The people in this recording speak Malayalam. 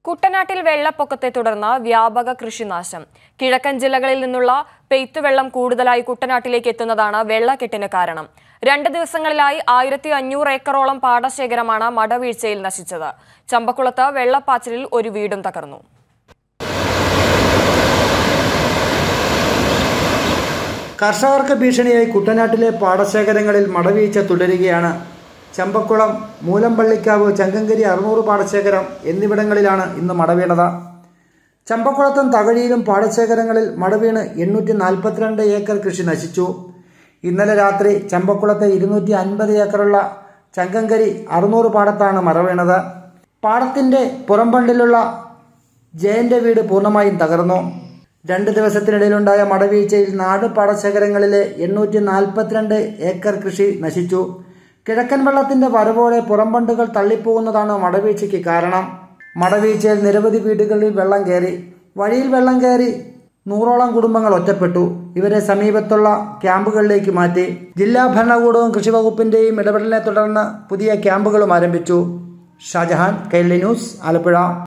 കുട്ടനാട്ടിൽ വെള്ളപ്പൊക്കത്തെ തുടർന്ന് വ്യാപക കൃഷിനാശം കിഴക്കൻ ജില്ലകളിൽ നിന്നുള്ള പെയ്ത്തുവെള്ളം കൂടുതലായി കുട്ടനാട്ടിലേക്ക് എത്തുന്നതാണ് വെള്ളക്കെട്ടിന് കാരണം രണ്ട് ദിവസങ്ങളിലായി ആയിരത്തി അഞ്ഞൂറ് ഏക്കറോളം പാടശേഖരമാണ് മടവീഴ്ചയിൽ നശിച്ചത് ചമ്പക്കുളത്ത് വെള്ളപ്പാച്ചിലിൽ ഒരു വീടും തകർന്നു കർഷകർക്ക് ഭീഷണിയായി കുട്ടനാട്ടിലെ പാടശേഖരങ്ങളിൽ മടവീഴ്ച തുടരുകയാണ് ചമ്പക്കുളം മൂലമ്പള്ളിക്കാവ് ചങ്കങ്കരി അറുന്നൂറ് പാടശേഖരം എന്നിവിടങ്ങളിലാണ് ഇന്ന് മടവീണത് ചമ്പക്കുളത്തും തകഴിയിലും പാടശേഖരങ്ങളിൽ മടവീണ് എണ്ണൂറ്റി നാൽപ്പത്തിരണ്ട് ഏക്കർ കൃഷി നശിച്ചു ഇന്നലെ രാത്രി ചമ്പക്കുളത്തെ ഇരുന്നൂറ്റി അൻപത് ഏക്കറുള്ള ചങ്കങ്കരി അറുന്നൂറ് പാടത്താണ് മറവീണത് പാടത്തിൻ്റെ പുറംബണ്ടിലുള്ള ജയന്റെ വീട് പൂർണ്ണമായും തകർന്നു രണ്ട് ദിവസത്തിനിടയിലുണ്ടായ മടവീഴ്ചയിൽ നാട് പാടശേഖരങ്ങളിലെ എണ്ണൂറ്റി നാൽപ്പത്തിരണ്ട് ഏക്കർ കൃഷി നശിച്ചു കിഴക്കൻ വെള്ളത്തിന്റെ വരവോടെ പുറംബണ്ടുകൾ തള്ളിപ്പോകുന്നതാണ് മടവീഴ്ചയ്ക്ക് കാരണം മടവീഴ്ചയിൽ നിരവധി വീടുകളിൽ വെള്ളം കയറി വഴിയിൽ വെള്ളം കയറി നൂറോളം കുടുംബങ്ങൾ ഒറ്റപ്പെട്ടു ഇവരെ സമീപത്തുള്ള ക്യാമ്പുകളിലേക്ക് മാറ്റി ജില്ലാ ഭരണകൂടവും കൃഷിവകുപ്പിന്റെയും ഇടപെടലിനെ തുടർന്ന് പുതിയ ക്യാമ്പുകളും ആരംഭിച്ചു ഷാജഹാൻ കൈരളി ന്യൂസ് ആലപ്പുഴ